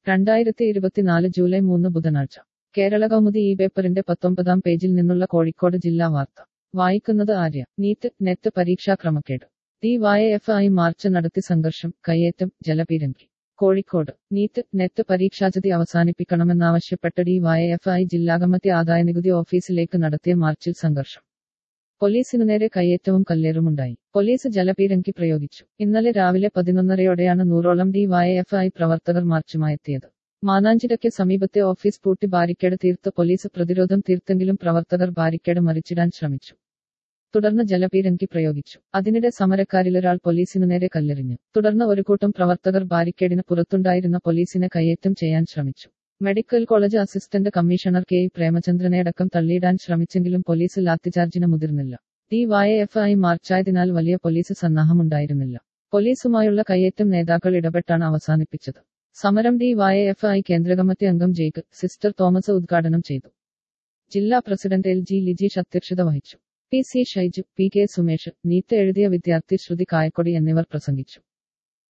രണ്ടായിരത്തി ഇരുപത്തിനാല് ജൂലൈ മൂന്ന് ബുധനാഴ്ച കേരള കൗമുദി ഈ പേപ്പറിന്റെ പത്തൊമ്പതാം പേജിൽ നിന്നുള്ള കോഴിക്കോട് ജില്ലാ വാർത്ത വായിക്കുന്നത് ആര്യ നീറ്റ് നെറ്റ് പരീക്ഷാ ക്രമക്കേട് D Y F I march നടത്തി സംഘർഷം കയ്യേറ്റം ജലപീരങ്കി കോഴിക്കോട് നീറ്റ് നെറ്റ് പരീക്ഷാചതി അവസാനിപ്പിക്കണമെന്നാവശ്യപ്പെട്ട് ഡി വൈ എഫ് ഐ ജില്ലാ കമ്മിറ്റി ആദായനികുതി ഓഫീസിലേക്ക് നടത്തിയ മാർച്ചിൽ സംഘർഷം പോലീസിനു നേരെ കയ്യേറ്റവും കല്ലേറുമുണ്ടായി പോലീസ് ജലപീരങ്കി പ്രയോഗിച്ചു ഇന്നലെ രാവിലെ പതിനൊന്നരയോടെയാണ് നൂറോളം ഡി വൈ എഫ് ഐ പ്രവർത്തകർ മാർച്ചുമായെത്തിയത് മാനാഞ്ചിറയ്ക്ക് സമീപത്തെ ഓഫീസ് പൂട്ടി ബാരിക്കേഡ് തീർത്ത് പോലീസ് പ്രതിരോധം തീർത്തെങ്കിലും പ്രവർത്തകർ ബാരിക്കേഡ് മറിച്ചിടാൻ ശ്രമിച്ചു തുടർന്ന് ജലപീരങ്കി പ്രയോഗിച്ചു അതിനിടെ സമരക്കാരിലൊരാൾ പോലീസിനു നേരെ കല്ലെറിഞ്ഞു തുടർന്ന് ഒരു കൂട്ടം പ്രവർത്തകർ ബാരിക്കേഡിന് പുറത്തുണ്ടായിരുന്ന പോലീസിനെ കയ്യേറ്റം ചെയ്യാൻ ശ്രമിച്ചു medical college assistant commissioner K E പ്രേമചന്ദ്രനെയടക്കം തള്ളിയിടാൻ ശ്രമിച്ചെങ്കിലും പോലീസ് ലാത്തിചാർജിന് മുതിർന്നില്ല ഡി വൈ എഫ് ഐ മാർച്ചായതിനാൽ വലിയ പോലീസ് സന്നാഹമുണ്ടായിരുന്നില്ല പോലീസുമായുള്ള കയ്യേറ്റം നേതാക്കൾ ഇടപെട്ടാണ് അവസാനിപ്പിച്ചത് സമരം ഡി വൈ എഫ് ഐ കേന്ദ്ര കമ്മിറ്റി അംഗം ജേക്ക് സിസ്റ്റർ തോമസ് ഉദ്ഘാടനം ചെയ്തു ജില്ലാ പ്രസിഡന്റ് എൽ ജി ലിജീഷ് അധ്യക്ഷത വഹിച്ചു P C Shaiju P K Sumesh NEET എഴുതിയ വിദ്യാർത്ഥി ശ്രുതി കായക്കൊടി എന്നിവർ പ്രസംഗിച്ചു